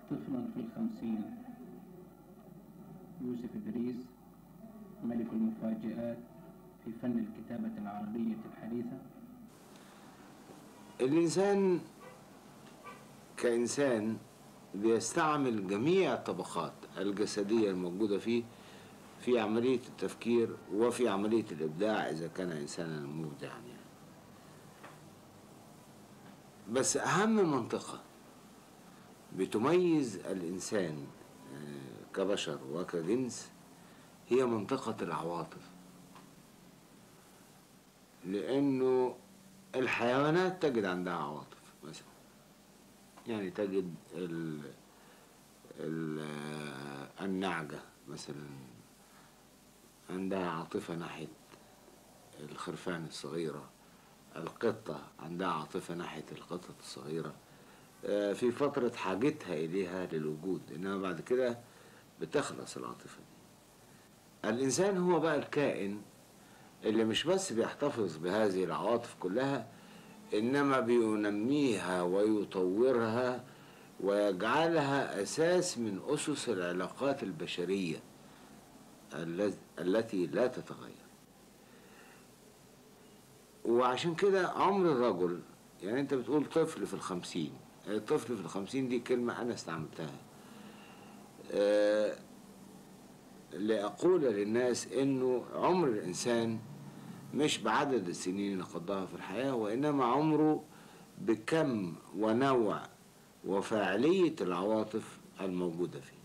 طفل في الخمسين يوسف إدريس ملك المفاجآت في فن الكتابة العربية الحديثة الإنسان كإنسان بيستعمل جميع الطبقات الجسدية الموجودة فيه في عملية التفكير وفي عملية الإبداع إذا كان إنسانا مبدعا يعني. بس أهم منطقة بتميز الإنسان آه، كبشر وكجنس هي منطقة العواطف لأنه الحيوانات تجد عندها عواطف مثلا يعني تجد ال ال النعجة مثلا عندها عاطفة ناحية الخرفان الصغيرة القطة عندها عاطفة ناحية القطط الصغيرة آه، في فترة حاجتها إليها للوجود إنما بعد كده بتخلص العاطفة دي الإنسان هو بقى الكائن اللي مش بس بيحتفظ بهذه العواطف كلها إنما بينميها ويطورها ويجعلها أساس من أسس العلاقات البشرية الل- التي لا تتغير وعشان كده عمر الرجل يعني انت بتقول طفل في الخمسين الطفل في الخمسين دي كلمة أنا استعملتها آه، لأقول للناس إنه عمر الإنسان مش بعدد السنين اللي قضاها في الحياة وإنما عمره بكم ونوع وفاعلية العواطف الموجودة فيه